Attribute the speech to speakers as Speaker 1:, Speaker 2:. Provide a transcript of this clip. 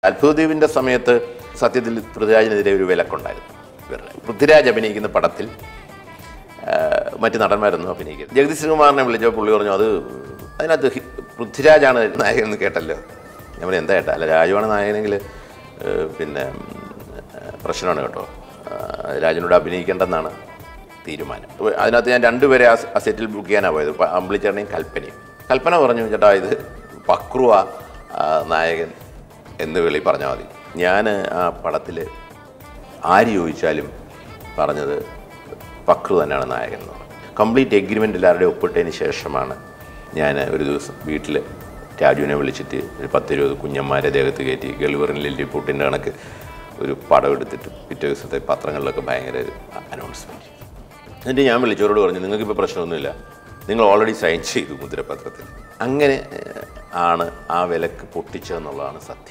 Speaker 1: അത്ഭുതദ്വീപിൻ്റെ സമയത്ത് സത്യത്തിൽ പൃഥ്വിരാജിനെതിരെ ഒരു വിലക്കുണ്ടായിരുന്നു ഇവരുടെ പൃഥ്വിരാജ് അഭിനയിക്കുന്ന പടത്തിൽ ആ, മറ്റ് നടന്മാരൊന്നും അഭിനയിക്കുന്നത് ജഗദീഷ് ശ്രീകുമാറിനെ വിളിച്ചപ്പോൾ പുള്ളി പറഞ്ഞു അത് അതിനകത്ത് ഹി- പൃഥ്വിരാജാണ് നായകൻ എന്ന് കേട്ടല്ലോ ഞാൻ പറഞ്ഞു എന്താ കേട്ടാ അല്ല രാജുവാണ് നായകനെങ്കിൽ ഏ, പിന്നെ ഉം, പ്രശ്നമാണ് കേട്ടോ ആ, രാജനോട് അഭിനയിക്കേണ്ടെന്നാണ് തീരുമാനം അപ്പോൾ അതിനകത്ത് ഞാൻ രണ്ടുപേരെ ആ സ- ആ സെറ്റിൽ ബുക്ക് ചെയ്യാനാണ് പോയത് ഇപ്പം അമ്പിളിച്ചേട്ടനെയും കൽപ്പനയും കൽപ്പന പറഞ്ഞു ചേട്ടാ ഇത് പക്രുവ ആ, നായകൻ എന്ന് വിളി പറഞ്ഞാൽ മതി ഞാൻ ആ പടത്തിൽ ആര് ചോദിച്ചാലും പറഞ്ഞത് പക്രു തന്നെയാണ് നായകൻ എന്ന് പറഞ്ഞു കംപ്ലീറ്റ് എഗ്രിമെൻ്റ് എല്ലാവരുടെയും ഒപ്പിട്ടതിന് ശേഷമാണ് ഞാൻ ഒരു ദിവസം വീട്ടിൽ രാജുവിനെ വിളിച്ചിട്ട് ഒരു പത്തിരുപത് കുഞ്ഞന്മാരെ ദേഹത്ത് കയറ്റി ഗൾവറിൻ ലില്ലി പൂട്ടിൻ്റെ കണക്ക് ഒരു പടം എടുത്തിട്ട് പിറ്റേ ദിവസത്തെ പത്രങ്ങളിലൊക്കെ ഭയങ്കര അനൗൺസ്മെൻറ്റ് എന്നിട്ട് ഞാൻ വിളിച്ചവരോട് പറഞ്ഞു നിങ്ങൾക്കിപ്പോൾ പ്രശ്നമൊന്നുമില്ല നിങ്ങൾ ഓൾറെഡി സൈൻ ചെയ്തു മുദ്രപത്രത്തിൽ അങ്ങനെ ഏഹ്, ആണ് ആ വിലക്ക് പൊട്ടിച്ചതെന്നുള്ളതാണ് സത്യം